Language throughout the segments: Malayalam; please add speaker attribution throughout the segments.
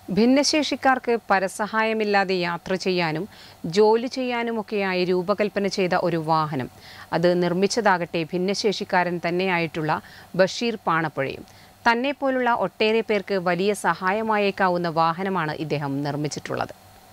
Speaker 1: ഭിന്നശേഷിക്കാർക്ക് പരസഹായമില്ലാതെ യാത്ര ചെയ്യാനും ജോലി ചെയ്യാനുമൊക്കെയായി രൂപകൽപ്പന ചെയ്ത ഒരു വാഹനം അത് നിർമ്മിച്ചതാകട്ടെ ഭിന്നശേഷിക്കാരൻ തന്നെയായിട്ടുള്ള ബഷീർ പാണപ്പുഴയും തന്നെ പോലുള്ള ഒട്ടേറെ പേർക്ക് വലിയ സഹായമായേക്കാവുന്ന വാഹനമാണ് ഇദ്ദേഹം നിർമ്മിച്ചിട്ടുള്ളത്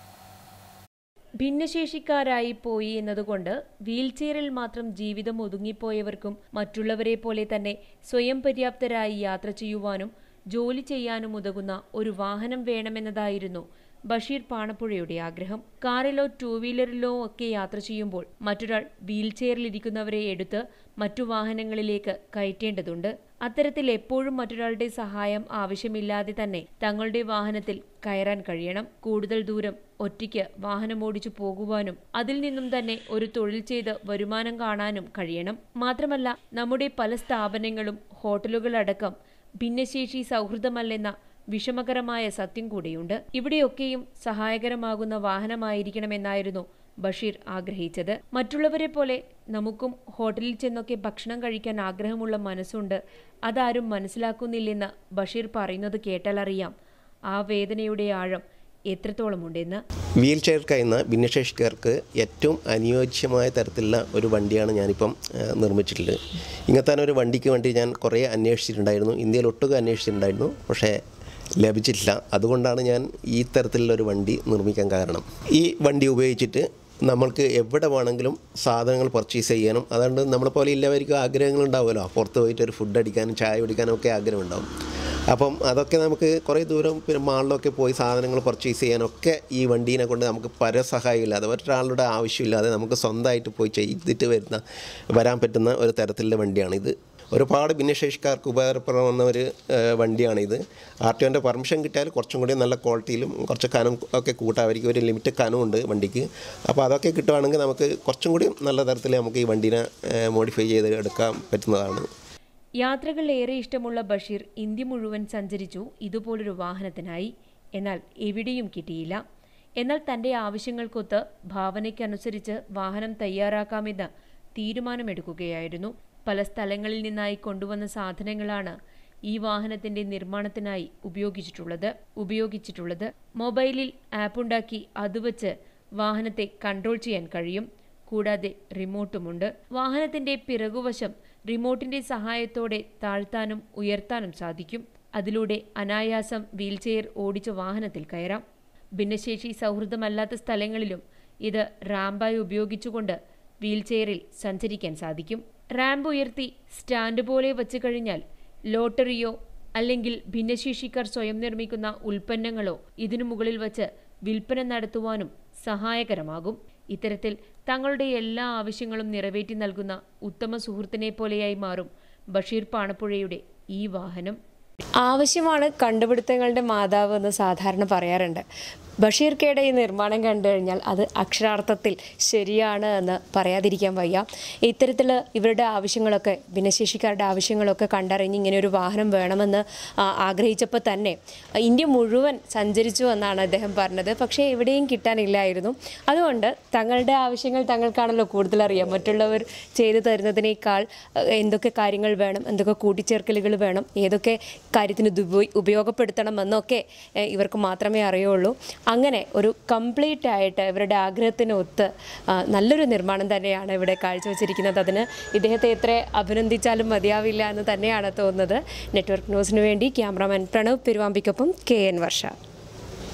Speaker 2: ഭിന്നശേഷിക്കാരായി പോയി എന്നതുകൊണ്ട് വീൽചെയറിൽ മാത്രം ജീവിതം ഒതുങ്ങിപ്പോയവർക്കും മറ്റുള്ളവരെ പോലെ തന്നെ സ്വയം പര്യാപ്തരായി യാത്ര ചെയ്യുവാനും ജോലി ചെയ്യാനും ഉതകുന്ന ഒരു വാഹനം വേണമെന്നതായിരുന്നു ബഷീർ പാണപ്പുഴയുടെ ആഗ്രഹം കാറിലോ ടൂ വീലറിലോ ഒക്കെ യാത്ര ചെയ്യുമ്പോൾ മറ്റൊരാൾ വീൽചെയറിലിരിക്കുന്നവരെ എടുത്ത് മറ്റു വാഹനങ്ങളിലേക്ക് കയറ്റേണ്ടതുണ്ട് അത്തരത്തിൽ എപ്പോഴും മറ്റൊരാളുടെ സഹായം ആവശ്യമില്ലാതെ തന്നെ തങ്ങളുടെ വാഹനത്തിൽ കയറാൻ കഴിയണം കൂടുതൽ ദൂരം ഒറ്റയ്ക്ക് വാഹനമോടിച്ചു പോകുവാനും അതിൽ നിന്നും തന്നെ ഒരു തൊഴിൽ ചെയ്ത് വരുമാനം കാണാനും കഴിയണം മാത്രമല്ല നമ്മുടെ പല സ്ഥാപനങ്ങളും ഹോട്ടലുകളടക്കം ഭിന്നശേഷി സൗഹൃദമല്ലെന്ന വിഷമകരമായ സത്യം കൂടിയുണ്ട് ഇവിടെയൊക്കെയും സഹായകരമാകുന്ന വാഹനമായിരിക്കണമെന്നായിരുന്നു ബഷീർ ആഗ്രഹിച്ചത് മറ്റുള്ളവരെ പോലെ നമുക്കും ഹോട്ടലിൽ ചെന്നൊക്കെ ഭക്ഷണം കഴിക്കാൻ ആഗ്രഹമുള്ള മനസ്സുണ്ട് അതാരും മനസ്സിലാക്കുന്നില്ലെന്ന് ബഷീർ പറയുന്നത് കേട്ടാലറിയാം ആ വേദനയുടെ ആഴം എത്രത്തോളമുണ്ടെന്ന്
Speaker 3: വീൽ ചെയർ കഴിയുന്ന ഭിന്നശേഷിക്കാർക്ക് ഏറ്റവും അനുയോജ്യമായ തരത്തിലുള്ള ഒരു വണ്ടിയാണ് ഞാനിപ്പം ആ, നിർമ്മിച്ചിട്ടുള്ളത് ഇങ്ങനത്തെ ഒരു വണ്ടിക്ക് വേണ്ടി ഞാൻ കുറേ അന്വേഷിച്ചിട്ടുണ്ടായിരുന്നു ഇന്ത്യയിൽ ഒട്ടുക അന്വേഷിച്ചിട്ടുണ്ടായിരുന്നു പക്ഷേ ലഭിച്ചിട്ടില്ല അതുകൊണ്ടാണ് ഞാൻ ഈ തരത്തിലുള്ള ഒരു വണ്ടി നിർമ്മിക്കാൻ കാരണം ഈ വണ്ടി ഉപയോഗിച്ചിട്ട് നമ്മൾക്ക് എവിടെ വേണമെങ്കിലും സാധനങ്ങൾ പർച്ചേസ് ചെയ്യാനും അതുകൊണ്ട് നമ്മളെ പോലെ എല്ലാവർക്കും ആഗ്രഹങ്ങൾ ഉണ്ടാവുമല്ലോ പുറത്ത് പോയിട്ട് ഒരു ഫുഡ് അടിക്കാനും ചായ കുടിക്കാനും ഒക്കെ ആഗ്രഹം ഉണ്ടാവും അപ്പം അതൊക്കെ നമുക്ക് കുറേ ദൂരം പിന്നെ മാളിലൊക്കെ പോയി സാധനങ്ങൾ പർച്ചേസ് ചെയ്യാനൊക്കെ ഈ വണ്ടീനെ കൊണ്ട് നമുക്ക് പരസഹായമില്ലാതെ ഒരാളുടെ ആവശ്യമില്ലാതെ നമുക്ക് സ്വന്തമായിട്ട് പോയി ചെയ്തിട്ട് വരുന്ന വരാൻ പറ്റുന്ന ഒരു തരത്തിലുള്ള വണ്ടിയാണിത് ഒരുപാട് ഭിന്നശേഷിക്കാർക്ക് ഉപകാരപ്പെടുന്ന ഒരു ഏഹ്, വണ്ടിയാണിത് ആർ ടി ഒൻ്റെ പെർമിഷൻ കിട്ടിയാൽ കുറച്ചും കൂടി നല്ല ക്വാളിറ്റിയിലും കുറച്ച് കനം ഒക്കെ കൂട്ടാം അവർക്ക് ഒരു ലിമിറ്റ് കനമുണ്ട് വണ്ടിക്ക് അപ്പോൾ അതൊക്കെ കിട്ടുവാണെങ്കിൽ നമുക്ക് കുറച്ചും കൂടി നല്ല തരത്തിൽ നമുക്ക് ഈ വണ്ടീനെ മോഡിഫൈ ചെയ്ത് എടുക്കാൻ പറ്റുന്നതാണ്
Speaker 2: യാത്രകൾ ഏറെ ഇഷ്ടമുള്ള ബഷീർ ഇന്ത്യ മുഴുവൻ സഞ്ചരിച്ചു ഇതുപോലൊരു വാഹനത്തിനായി എന്നാൽ എവിടെയും കിട്ടിയില്ല എന്നാൽ തന്റെ ആവശ്യങ്ങൾക്കൊത്ത് ഭാവനയ്ക്കനുസരിച്ച് വാഹനം തയ്യാറാക്കാമെന്ന് തീരുമാനമെടുക്കുകയായിരുന്നു പല സ്ഥലങ്ങളിൽ നിന്നായി കൊണ്ടുവന്ന സാധനങ്ങളാണ് ഈ വാഹനത്തിന്റെ നിർമ്മാണത്തിനായി ഉപയോഗിച്ചിട്ടുള്ളത് ഉപയോഗിച്ചിട്ടുള്ളത് മൊബൈലിൽ ആപ്പുണ്ടാക്കി അതുവച്ച് വാഹനത്തെ കൺട്രോൾ ചെയ്യാൻ കഴിയും കൂടാതെ റിമോട്ടുമുണ്ട് വാഹനത്തിന്റെ പിറകുവശം റിമോട്ടിന്റെ സഹായത്തോടെ താഴ്ത്താനും ഉയർത്താനും സാധിക്കും അതിലൂടെ അനായാസം വീൽചെയർ ഓടിച്ച വാഹനത്തിൽ കയറാം ഭിന്നശേഷി സൗഹൃദമല്ലാത്ത സ്ഥലങ്ങളിലും ഇത് റാമ്പായി ഉപയോഗിച്ചുകൊണ്ട് വീൽചെയറിൽ സഞ്ചരിക്കാൻ സാധിക്കും റാമ്പ് ഉയർത്തി സ്റ്റാൻഡ് പോലെ വച്ചു കഴിഞ്ഞാൽ ലോട്ടറിയോ അല്ലെങ്കിൽ ഭിന്നശേഷിക്കാർ സ്വയം നിർമ്മിക്കുന്ന ഉൽപ്പന്നങ്ങളോ ഇതിനു മുകളിൽ വച്ച് വിൽപ്പന നടത്തുവാനും സഹായകരമാകും ഇത്തരത്തിൽ തങ്ങളുടെ എല്ലാ ആവശ്യങ്ങളും നിറവേറ്റി നൽകുന്ന ഉത്തമ സുഹൃത്തിനെ പോലെയായി മാറും ബഷീർ പാണപ്പുഴയുടെ ഈ വാഹനം
Speaker 4: ആവശ്യമാണ് കണ്ടുപിടുത്തങ്ങളുടെ മാതാവ് എന്ന് സാധാരണ പറയാറുണ്ട് ബഷീർ കെയുടെ ഈ നിർമ്മാണം കണ്ടു കഴിഞ്ഞാൽ അത് അക്ഷരാർത്ഥത്തിൽ ശരിയാണ് എന്ന് പറയാതിരിക്കാൻ വയ്യ ഇത്തരത്തിൽ ഇവരുടെ ആവശ്യങ്ങളൊക്കെ ഭിന്നശേഷിക്കാരുടെ ആവശ്യങ്ങളൊക്കെ കണ്ടറിഞ്ഞ് ഇങ്ങനെ ഒരു വാഹനം വേണമെന്ന് ആ, ആഗ്രഹിച്ചപ്പോൾ തന്നെ ഇന്ത്യ മുഴുവൻ സഞ്ചരിച്ചു എന്നാണ് അദ്ദേഹം പറഞ്ഞത് പക്ഷേ എവിടെയും കിട്ടാനില്ലായിരുന്നു അതുകൊണ്ട് തങ്ങളുടെ ആവശ്യങ്ങൾ തങ്ങൾക്കാണല്ലോ കൂടുതൽ അറിയാം മറ്റുള്ളവർ ചെയ്തു തരുന്നതിനേക്കാൾ അഹ്, എന്തൊക്കെ കാര്യങ്ങൾ വേണം എന്തൊക്കെ കൂട്ടിച്ചേർക്കലുകൾ വേണം ഏതൊക്കെ കാര്യത്തിന് ഇത് ഉപയോ- ഉപയോഗപ്പെടുത്തണം എന്നൊക്കെ ഏഹ്, ഇവർക്ക് മാത്രമേ അറിയുള്ളൂ അങ്ങനെ ഒരു കംപ്ലീറ്റ് ആയിട്ട് ഇവരുടെ ആഗ്രഹത്തിന് ഒത്ത് ആ, നല്ലൊരു നിർമ്മാണം തന്നെയാണ് ഇവിടെ കാഴ്ചവെച്ചിരിക്കുന്നത് അതിന് ഇദ്ദേഹത്തെ എത്ര അഭിനന്ദിച്ചാലും മതിയാവില്ല എന്ന് തന്നെയാണ് തോന്നുന്നത് നെറ്റ്വർക്ക് ന്യൂസിന് വേണ്ടി ക്യാമറാമാൻ പ്രണവ് പെരുവാമ്പിക്കൊപ്പം കെ എൻ വർഷ